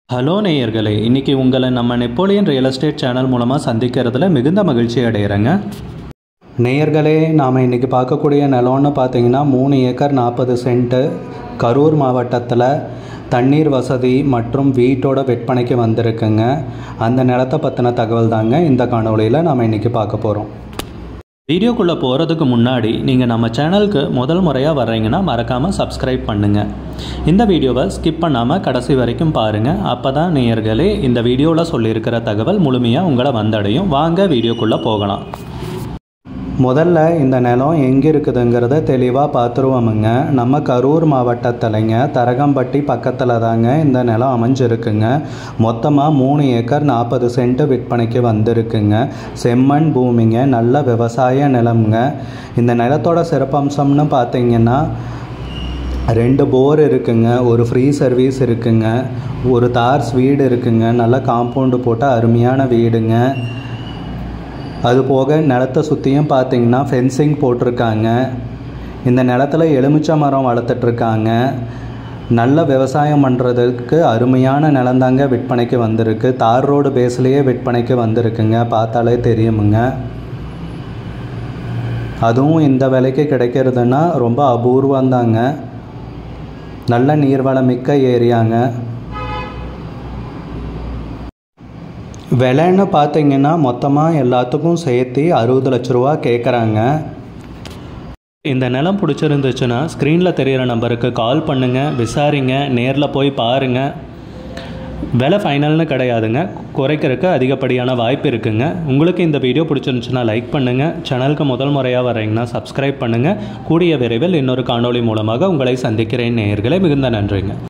hello நேயர்களே இன்றைக்கி உங்களை நம்ம நெப்போலியன் ரியல் எஸ்டேட் சேனல் மூலமாக சந்திக்கிறதுல மிகுந்த மகிழ்ச்சி அடைகிறேங்க நேயர்களே நாம் இன்றைக்கி பார்க்கக்கூடிய நிலம்னு பார்த்தீங்கன்னா மூணு ஏக்கர் நாற்பது சென்ட்டு கரூர் மாவட்டத்தில் தண்ணீர் வசதி மற்றும் வீட்டோட விற்பனைக்கு வந்திருக்குங்க அந்த நிலத்தை பற்றின தகவல் தாங்க இந்த காணொளியில் நாம் இன்றைக்கி பார்க்க போகிறோம் வீடியோக்குள்ளே போகிறதுக்கு முன்னாடி நீங்கள் நம்ம சேனலுக்கு முதல் முறையாக வர்றீங்கன்னா மறக்காமல் சப்ஸ்கிரைப் பண்ணுங்கள் இந்த வீடியோவை ஸ்கிப் பண்ணாமல் கடைசி வரைக்கும் பாருங்கள் அப்போ தான் நேயர்களே இந்த வீடியோவில் சொல்லியிருக்கிற தகவல் முழுமையாக உங்களை வந்தடையும் வாங்க வீடியோக்குள்ளே போகலாம் முதல்ல இந்த நிலம் எங்கே இருக்குதுங்கிறத தெளிவாக பார்த்துருவோமுங்க நம்ம கரூர் மாவட்டத்திலைங்க தரகம்பட்டி பக்கத்தில் தாங்க இந்த நிலம் அமைஞ்சிருக்குங்க மொத்தமாக மூணு ஏக்கர் நாற்பது சென்ட் விற்பனைக்கு வந்திருக்குங்க செம்மண் பூமிங்க நல்ல விவசாய நிலம்ங்க இந்த நிலத்தோட சிறப்பம்சம்னு பார்த்தீங்கன்னா ரெண்டு போர் இருக்குங்க ஒரு ஃப்ரீ சர்வீஸ் இருக்குங்க ஒரு தார்ஸ் வீடு இருக்குங்க நல்ல காம்பவுண்டு போட்ட அருமையான வீடுங்க அது போக நிலத்தை சுற்றியும் பார்த்தீங்கன்னா ஃபென்சிங் போட்டிருக்காங்க இந்த நிலத்தில் எலுமிச்சை மரம் வளர்த்துட்ருக்காங்க நல்ல விவசாயம் பண்ணுறதுக்கு அருமையான நிலந்தாங்க விற்பனைக்கு வந்திருக்கு தார் ரோடு பேஸ்லேயே விற்பனைக்கு வந்திருக்குங்க பார்த்தாலே தெரியுமுங்க அதுவும் இந்த விலைக்கு கிடைக்கிறதுனா ரொம்ப அபூர்வந்தாங்க நல்ல நீர்வளம் மிக்க ஏரியாங்க விலைன்னு பார்த்தீங்கன்னா மொத்தமாக எல்லாத்துக்கும் சேர்த்து அறுபது லட்ச ரூபா கேட்குறாங்க இந்த நிலம் பிடிச்சிருந்துச்சுன்னா ஸ்க்ரீனில் தெரிகிற நம்பருக்கு கால் பண்ணுங்கள் விசாரிங்க நேரில் போய் பாருங்கள் விலை ஃபைனல்னு கிடையாதுங்க குறைக்கிறதுக்கு அதிகப்படியான வாய்ப்பு இருக்குங்க உங்களுக்கு இந்த வீடியோ பிடிச்சிருந்துச்சுன்னா லைக் பண்ணுங்கள் சேனலுக்கு முதல் முறையாக வரீங்கன்னா சப்ஸ்கிரைப் பண்ணுங்கள் கூடிய விரைவில் இன்னொரு காணொளி மூலமாக உங்களை சந்திக்கிறேன் நேயர்களே மிகுந்த நன்றிங்க